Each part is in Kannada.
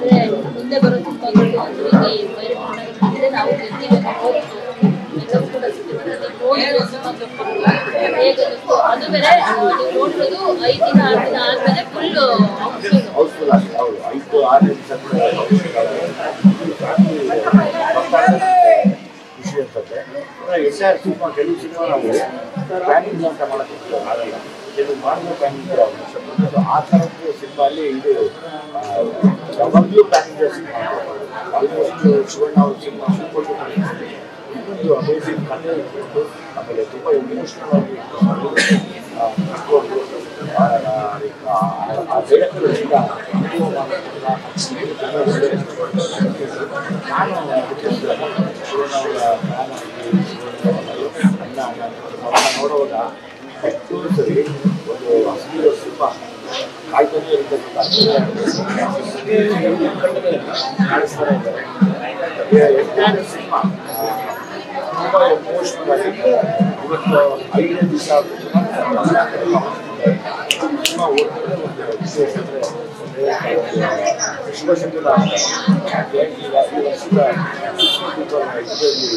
ಅಂದ್ರೆ ಮುಂದೆ ಬರೋ ಸಿನಿಮಾಗಳು ಒಂದು ರೀತಿ ಬೈರೇ ನಾವು ಗೆಲ್ತೀವಿ ಅನ್ನೋ hope ಎಲ್ಲವೂ ಕೂಡ ಸಿಗುತ್ತೆ. ನೀವು ನೋಡಿರೋ ಸಿನಿಮಾ ಹೇಗೆ ಅನ್ನಿಸ್ತು? ಅದು ಬೇರೆ ಆ, ನೀವು ನೋಡಿರೋದು ಐದು ದಿನ ಆರು ದಿನ ಆದ್ಮೇಲೆ ಫುಲ್ ಹೌಸ್ಫುಲ್ ಆಗಿದೆ ಹೌದು ಐದು ಆರು ನಿಮಿಷ ಕೂಡ housefull ಆಗಿದೆ. family ಖುಷಿ ಅನ್ಸುತ್ತೆ ಎಂಟೈರ್ ಸಿನಿಮಾ ಕೆಲವು ಸಿನಿಮಾ ನಾವು ಪ್ಲಾನಿಂಗ್ ಅಂತ ಮಾಡೋಕ್ಕೆ ಆಗಲ್ಲ ಕೆಲವು ಮಾಡಿದ ಪ್ಲಾನಿಂಗ್ ಆ ಥರದ್ದು ಸಿನಿಮಾ ಅಲ್ಲಿ ಇದು ಆ, ಯಾವಾಗಲೂ ಪ್ಲಾನಿಂಗ್ ಸಿನಿಮಾ ಆಲ್ಮೋಸ್ಟ್ ಶಿವಣ್ಣ ಅವ್ರ ಸಿನಿಮಾ ಸೂಪರ್ ಇನ್ನೊಂದು ಅಮೇಸಿಂಗ್ ಕಥೆ ಇಟ್ಕೊಂಡು ಆಮೇಲೆ ತುಂಬ ಎಮೋಷನಲ್ ಆಗಿ ಆ, ಇಟ್ಕೊಂಡು ಆ, ಆ- ಆ ಡೈರೆಕ್ಟರ್ ಇಲ್ಲ ನಾನು ಅದಕ್ಕೆ ಶಿವಣ್ಣ ಅವರ ಫ್ಯಾನ್ ಆಗಿ ಅಣ್ಣ ಅಣ್ಣ ನೋಡುವಾಗ ಎಷ್ಟೋ ಸರಿ ಒಂದು ಹಸಿರು ಸಿನಿಮಾ ಕಾಯ್ತಾನೆ ಇರ್ತಕ್ಕಂಥ ಕಾಣಿಸ್ತಾರೆ ಇದ್ದಾರೆ ಎಂಟೈರ್ ಸಿನಿಮಾ ತುಂಬ ಎಮೋಷನಲ್ ಆಗಿ ಇವತ್ತು ಐದನೇ ದಿವಸ ಸಿನಿಮಾ ಓದ್ತಾರೆ ಒಂದು ವಿಶೇಷ ಅಂದರೆ ಶಿವಶಂಕರ ಈ ವರ್ಷದ ಇದರಲ್ಲಿ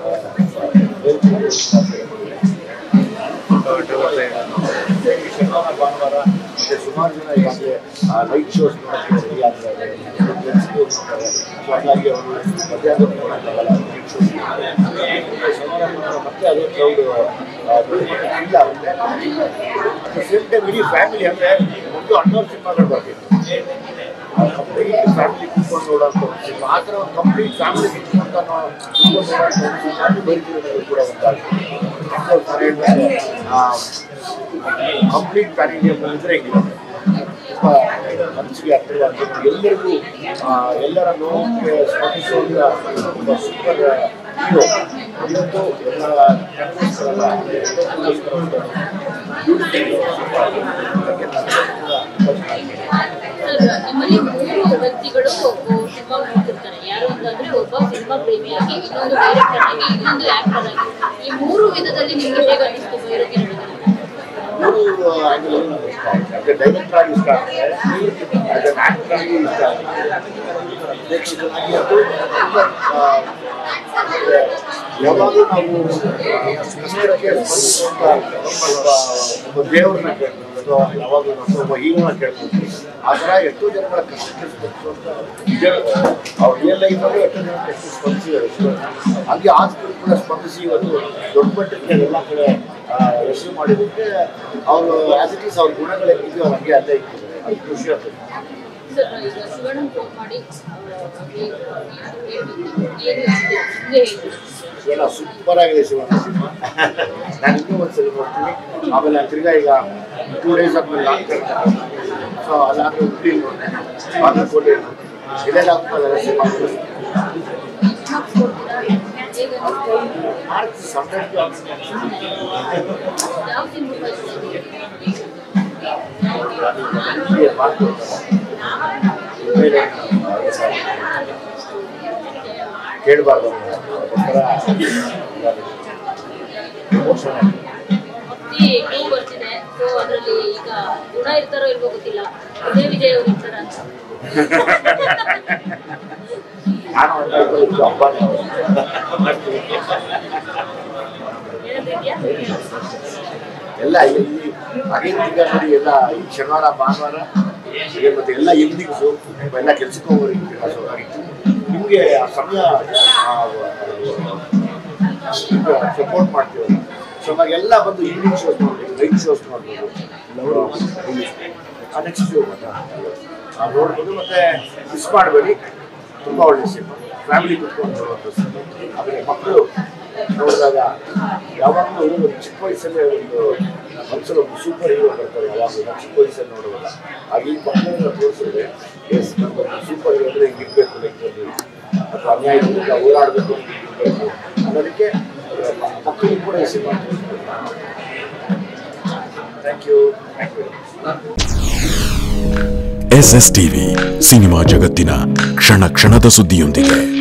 ಶನಿವಾರ ಭಾನುವಾರ ಮತ್ತೆ ಸುಮಾರು ಜನ ಈಗಾಗಲೇ ನೈಟ್ ಶೋಸ್ ನೋಡೋಕ್ಕೆ ರೆಡಿ ಆಗ್ತಾರೆ ಸೊ ಹಾಗಾಗಿ ಅವರು ಮಧ್ಯಾಹ್ನ ನೋಡೋಕ್ಕಾಗಲ್ಲ ನೈಟ್ ಶೋಸ್ ಶನಿವಾರ ಭಾನುವಾರ ಮತ್ತೆ ಅದೇ ಕ್ರೌಡ್ ಇಲ್ಲ ಅಂದರೆ ಸೇಮ್ ಟೈಮ್ ಇಡೀ ಫ್ಯಾಮಿಲಿ ಅಂದರೆ ಒಂದು ಹನ್ನೊಂದು ಸಿನಿಮಾಗಳು ಬರ್ಬೇಕು ಕಂಪ್ಲೀಟ್ ಫ್ಯಾಮಿಲಿ ಕೂತ್ಕೊಂಡು ನೋಡೋಂಥ ಒಂದು ಸಿನಿಮಾ ಆ ಥರ ಒಂದು ಕಂಪ್ಲೀಟ್ ಫ್ಯಾಮಿಲಿ ಕೂತ್ಕೊಂಡು ಕೂತ್ಕೊಂಡು ನೋಡೋಂಥ ಒಂದು ಸಿನಿಮಾ ಬರೀತಿರೋದು ಕೂಡ ಒಂದಾಗಿದೆ ಕಂಪ್ಲೀಟ್ ಪ್ಯಾನ್ ಇಂಡಿಯಾ ಬಂದಿದ್ರೆ ಹೆಂಗಿರುತ್ತೆ ತುಂಬ ಮನಸ್ಸಿಗೆ ಅರ್ಥವಾಗ್ತದೆ ಎಲ್ಲರಿಗೂ ಆ, ಎಲ್ಲರ ನೋವಿಗೆ ಸ್ಪಂದಿಸುವಂಥ ಒಬ್ಬ ಸೂಪರ್ ಹೀರೋ ಇವತ್ತು ಎಲ್ಲ ಜನಗೋಸ್ಕರಲ್ಲ ಎಲ್ಲರಿಗೋಸ್ಕರ ಒಂದು beautiful ಬಗ್ಗೆ ನಾನು ತುಂಬ ಚೆನ್ನಾಗಿ ನಿಮ್ಮಲ್ಲಿ ಮೂರು ವ್ಯಕ್ತಿಗಳು ಸಿನಿಮಾ ನೋಡ್ತಿರ್ತಾರೆ ಯಾರು ಅಂತಂದ್ರೆ ಒಬ್ಬ ಸಿನಿಮಾ ಪ್ರೇಮಿಯಾಗಿ ಇನ್ನೊಂದು ಡೈರೆಕ್ಟರ್ ಆಗಿ ಇನ್ನೊಂದು ಆಕ್ಟರ್ ಆಗಿ ಈ ಮೂರು ವಿಧದಲ್ಲಿ ನಿಮ್ಗೆ ಹೇಗೆ ಅನಿಸ್ತು ಬೈರತಿ ಮೂರು ಆ್ಯಂಗಲ್ ನನಗೆ ಇಷ್ಟ ಆಯ್ತು ಅಂದರೆ ಡೈರೆಕ್ಟರ್ ಆಗಿ ಇಷ್ಟ ಆಗ್ತದೆ ಆ್ಯಸ್ ಅನ್ ಆ್ಯಕ್ಟರ್ ಆಗಿ ಇಷ್ಟ ಆಗ್ತದೆ ಪ್ರೇಕ್ಷಕನಾಗಿ ಅದು ತುಂಬ ಆ, ಅಂದ್ರೆ ಯಾವಾಗಲೂ ನಾವು ಆ, ಕಷ್ಟಕ್ಕೆ ಸ್ಪಂದಿಸುವಂಥ ಒಬ್ಬ ಒಬ್ಬ ದೇವ್ರನ್ನ ಕೇಳ್ತೀವಿ ಅಥವಾ ಯಾವಾಗಲೂ ನಾವು ಒಬ್ಬ ಹೀರೋನ ಕೇಳ್ತೀವಿ ಆ ಥರ ಎಷ್ಟೋ ಜನಗಳ ಕಷ್ಟಕ್ಕೆ ಸ್ಪಂದಿಸುವಂಥ ನಿಜ ಅವ್ರ ರಿಯಲ್ ಲೈಫಲ್ಲಿ ಎಷ್ಟೋ ಜನ ಎಷ್ಟು ಸ್ಪಂದಿಸಿದ್ದಾರೆ ಶಿವಣ್ಣ. ಹಾಗೆ ಆ ಕೂಡ ಸ್ಪಂದಿಸಿ ಇವತ್ತು ದೊಡ್ಡ ಮಟ್ಟಕ್ಕೆ ಎಲ್ಲ ಕಡೆ ಆ, ಹೆಸರು ಮಾಡಿದ್ದಕ್ಕೆ ಅವರು ಆಸ್ ಇಟ್ ಈಸ್ ಅವ್ರ ಗುಣಗಳು ಹೆಂಗಿದೆಯೋ ಅವ್ರು ಹಂಗೆ ಅಲ್ಲೇ ಇಟ್ಟಿದ್ದಾರೆ ಅದು ಖುಷಿ ಆಗ್ತದೆ ಸರ್ ಈಗ ಶಿವಣ್ಣ ಫೋನ್ ಮಾಡಿ ಏನು ಹಿಂಗೆ ಹೇಳ್ತೀವಿ ಶಿವಣ್ಣ ಸೂಪರ್ ಆಗಿದೆ ಶಿವಣ್ಣ ಸಿನಿಮಾ ನಾನು ಇನ್ನೂ ಒಂದ್ಸಲ ನೋಡ್ತೀನಿ ಆಮೇಲೆ ನಾನು ತಿರ್ಗಾ ಈಗ ಟೂ ಡೇಸ್ ಆದ್ಮೇಲೆ ಲಾಂಗ್ ಸೊ ಅದಾದ್ರೆ ಉಡುಪಿ ನೋಡ್ತೇನೆ ಬಾಗಲಕೋಟೆ ಇದೆಲ್ಲ ಆಗ್ತದೆ ಸಿನಿಮಾ ಹೇಗೆ ಅನಿಸ್ತು? ಮಾರ್ಕ್ಸ್ ಸಮ್ಟೈಮ್ಸ್ ಯಾವ ಸಿನಿಮಾ ಮಾರ್ಕ್ ಮೇಲೆ ಕೇಳಬಾರ್ದು ಅದಕ್ಕೋಸ್ಕರ ಎಮೋಷನ್ ಭಕ್ತಿ ಟೂ ಬರ್ತಿದೆ ಸೊ ಅದರಲ್ಲಿ ಈಗ ಗುಣ ಇರ್ತಾರೋ ಇಲ್ವೋ ಗೊತ್ತಿಲ್ಲ ವಿಜಯ್ ವಿಜಯ್ ಅವ್ರು ಇರ್ತಾರ ಅಂತ ನಾನು ಅಂತ ಇದ್ದು ಹಬ್ಬನೇ ಏನಾದ್ರಿದ್ಯಾ ಎಲ್ಲ ಇಲ್ಲಿ ಅದೇ ಈಗ ನೋಡಿ ಎಲ್ಲ ಈ ಶನಿವಾರ ಭಾನುವಾರ ಈಗ ಮತ್ತೆ ಎಲ್ಲ ಎಂದಿಗ್ಸು ಎಲ್ಲ ಕೆಲ್ಸಕ್ಕೆ ಹೋಗೋರು ಸೊ ನಿಮಗೆ ಆ ಸಮಯ ಸಪೋರ್ಟ್ ಮಾಡ್ತೀವಲ್ಲ ಸೊ ಎಲ್ಲ ಬಂದು ಈವ್ನಿಂಗ್ ಶೋಸ್ ನೋಡ್ಬೋದು ನೈಟ್ ಶೋಸ್ ನೋಡ್ಬೋದು ನೆಕ್ಸ್ಟ್ ಶೋ ನೋಡ್ಬೋದು ಮತ್ತೆ ಮಿಸ್ ಮಾಡಬೇಡಿ ತುಂಬ ಒಳ್ಳೆ ಸಿನಿಮಾ ಫ್ಯಾಮಿಲಿ ಕುತ್ಕೊಂಡು ನೋಡುವಂಥ ಸಿನಿಮಾ ಆಮೇಲೆ ಮಕ್ಕಳು ನೋಡಿದಾಗ ಯಾವಾಗಲೂ ಒಂದು ಚಿಕ್ಕ ವಯಸ್ಸಲ್ಲೇ ಒಂದು ಮನಸ್ಸಲ್ಲಿ ಒಂದು ಸೂಪರ್ ಹೀರೋ ಬರ್ತಾರೆ ಯಾವಾಗಲೂ ನಾವು ಚಿಕ್ಕ ವಯಸ್ಸಲ್ಲಿ ನೋಡುವಾಗ ಹಾಗೆ ಈ ಮಕ್ಕಳನ್ನ ತೋರಿಸಿದ್ರೆ ಎಸ್ ನಮ್ಗೊಂದು ಸೂಪರ್ ಹೀರೋ ಅಂದರೆ ಹಿಂಗಿರ್ಬೇಕು ಲೈಫಲ್ಲಿ ಅಥವಾ ಅನ್ಯಾಯದಿಂದ ಹೋರಾಡಬೇಕು ಹಿಂಗಿರ್ಬೇಕು ಅನ್ನೋದಕ್ಕೆ ಆ, ಮಕ್ಕಳಿಗೆ ಕೂಡ ಈ cinema thank you thank you S S TV cinema ಜಗತ್ತಿನ ಕ್ಷಣ ಕ್ಷಣದ ಸುದ್ದಿಯೊಂದಿಗೆ